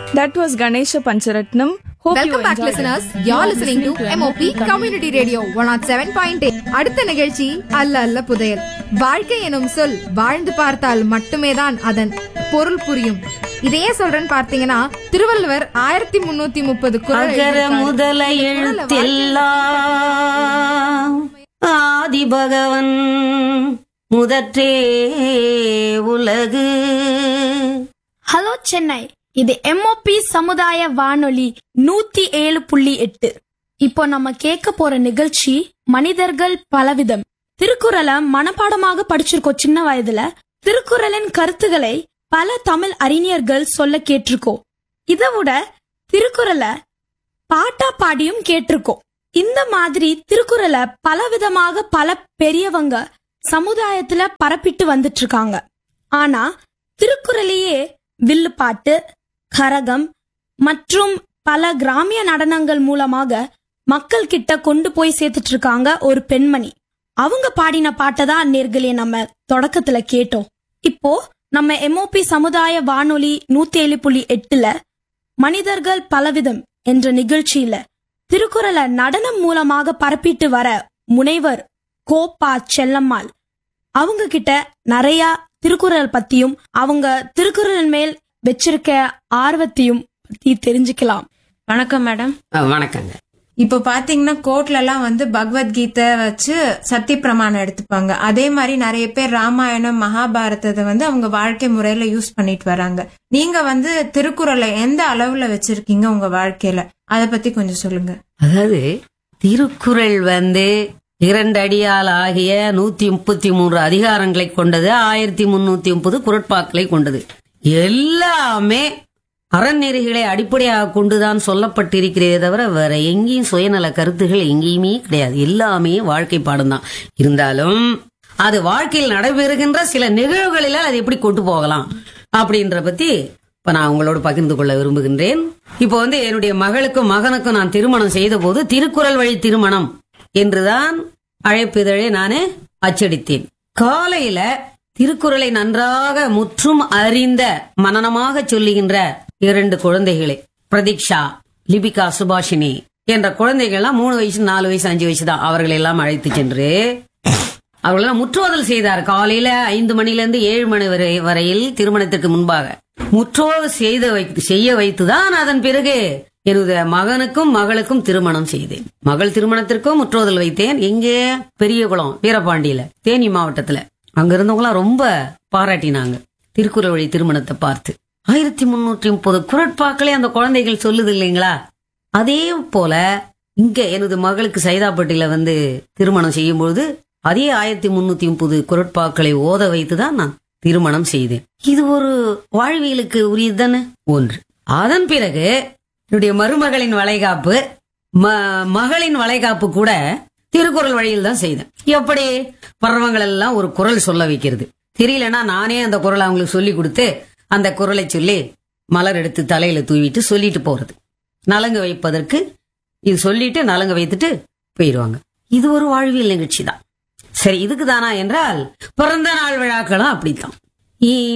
That was Ganesha Pancharatnam. Hope welcome you back enjoyed it. Listeners you are listening to MOP community radio one eight seven point அடுத்த நிகழ்ச்சி அல்ல அல்ல புதையல் வாழ்க்கை எனும் சொல் வாழ்ந்து பார்த்தால் மட்டுமே தான் அதன் பொருள் புரியும் இதையே சொல்றேன்னு பார்த்தீங்கன்னா திருவள்ளுவர் ஆயிரத்தி முன்னூத்தி முப்பது குறள் அகர எழுதியிருக்காரு. முதல எழுத்தெல்லாம் ஆதி பகவன் முதற்றே உலகு ஹலோ சென்னை இது எம்ஓபி சமுதாய வானொலி நூத்தி ஏழு புள்ளி எட்டு இப்போ நம்ம கேட்க போற நிகழ்ச்சி மனிதர்கள் பலவிதம் திருக்குறளை மனப்பாடமாக படிச்சிருக்கோம் சின்ன வயதுல திருக்குறளின் கருத்துக்களை பல தமிழ் அறிஞர்கள் சொல்ல கேட்டிருக்கோம் இதை விட திருக்குறளை பாட்டா பாடியும் கேட்டிருக்கோம் இந்த மாதிரி திருக்குறளை பலவிதமாக பல பெரியவங்க சமுதாயத்துல பரப்பிட்டு வந்துட்டு இருக்காங்க ஆனா திருக்குறளையே வில்லுப்பாட்டு கரகம் மற்றும் பல கிராமிய நடனங்கள் மூலமாக மக்கள் கிட்ட கொண்டு போய் சேர்த்துட்டு இருக்காங்க ஒரு பெண்மணி அவங்க பாடின பாட்டை தான் நேர்களே நம்ம தொடக்கத்துல கேட்டோம் இப்போ நம்ம எம்ஓபி சமுதாய வானொலி நூத்தி ஏழு புள்ளி எட்டுல மனிதர்கள் பலவிதம் என்ற நிகழ்ச்சியில திருக்குறளை நடனம் மூலமாக பரப்பிட்டு வர முனைவர் கோப்பா செல்லம்மாள் அவங்க கிட்ட நிறைய திருக்குறள் பத்தியும் அவங்க திருக்குறள் மேல் வச்சிருக்க ஆர்வத்தையும் பத்தி தெரிஞ்சுக்கலாம் வணக்கம் மேடம் அஹ், வணக்கங்க இப்போ பாத்தீங்கன்னா கோர்ட்ல எல்லாம் வந்து பகவத்கீதை வச்சு சத்திய பிரமாணம் எடுத்துப்பாங்க அதே மாதிரி நிறைய பேர் ராமாயணம் மகாபாரதத்தை வந்து அவங்க வாழ்க்கை முறையில யூஸ் பண்ணிட்டு வராங்க நீங்க வந்து திருக்குறளை எந்த அளவுல வச்சிருக்கீங்க உங்க வாழ்க்கையில அத பத்தி கொஞ்சம் சொல்லுங்க அதாவது திருக்குறள் வந்து இரண்டு அடியால் ஆகிய நூத்தி முப்பத்தி மூன்று அதிகாரங்களை கொண்டது ஆயிரத்தி முன்னூத்தி முப்பது குரட்பாக்களை கொண்டது எல்லாமே அறநெறிகளை அடிப்படையாக கொண்டுதான் சொல்லப்பட்டிருக்கிறதே தவிர வேற எங்கேயும் சுயநல கருத்துகள் எங்கேயுமே கிடையாது எல்லாமே வாழ்க்கை பாடம் தான் இருந்தாலும் அது வாழ்க்கையில் நடைபெறுகின்ற சில நிகழ்வுகளில் அது எப்படி கொண்டு போகலாம் அப்படின்ற பத்தி இப்ப நான் உங்களோடு பகிர்ந்து கொள்ள விரும்புகின்றேன் இப்போ வந்து என்னுடைய மகளுக்கும் மகனுக்கும் நான் திருமணம் செய்த போது திருக்குறள் வழி திருமணம் என்றுதான் அழைப்பிதழை நானே அச்சடித்தேன் காலையில திருக்குறளை நன்றாக முற்றும் அறிந்த மனனமாக சொல்லுகின்ற இரண்டு குழந்தைகளை பிரதீக்ஷா லிபிகா சுபாஷினி என்ற குழந்தைகள்லாம் மூணு வயசு நாலு வயசு அஞ்சு வயசு தான் அவர்களை எல்லாம் அழைத்து சென்று அவர்களெல்லாம் முற்றோதல் செய்தார் காலையில ஐந்து மணிலிருந்து ஏழு மணி வரை வரையில் திருமணத்திற்கு முன்பாக முற்றோதல் செய்த வைத்து செய்ய வைத்துதான் அதன் பிறகு எனது மகனுக்கும் மகளுக்கும் திருமணம் செய்தேன் மகள் திருமணத்திற்கும் முற்றோதல் வைத்தேன் எங்கே பெரியகுளம் வீரபாண்டியில தேனி மாவட்டத்துல அங்க இருந்தவங்களாம் ரொம்ப பாராட்டினாங்க திருக்குறள் வழி திருமணத்தை பார்த்து ஆயிரத்தி முன்னூற்றி முப்பது குரட்பாக்களே அந்த குழந்தைகள் சொல்லுது இல்லைங்களா அதே போல இங்க எனது மகளுக்கு சைதாப்பட்டியில வந்து திருமணம் செய்யும் பொழுது அதே ஆயிரத்தி முன்னூத்தி முப்பது குரட்பாக்களை ஓத வைத்துதான் நான் திருமணம் செய்தேன் இது ஒரு வாழ்வியலுக்கு உரியது தானே ஒன்று அதன் பிறகு என்னுடைய மருமகளின் வளைகாப்பு ம- மகளின் வளைகாப்பு கூட திருக்குறள் வழியில் தான் செய்தேன் எப்படி பருவங்கள் எல்லாம் ஒரு குரல் சொல்ல வைக்கிறது தெரியலன்னா நானே அந்த குரலை அவங்களுக்கு சொல்லி கொடுத்து அந்த குரலை சொல்லி மலர் எடுத்து தலையில தூவிட்டு சொல்லிட்டு போறது நலங்கு வைப்பதற்கு இது சொல்லிட்டு நலங்கு வைத்துட்டு போயிடுவாங்க இது ஒரு வாழ்வியல் நிகழ்ச்சி தான் சரி இதுக்கு தானா என்றால் பிறந்த நாள் விழாக்களும் அப்படித்தான் இ-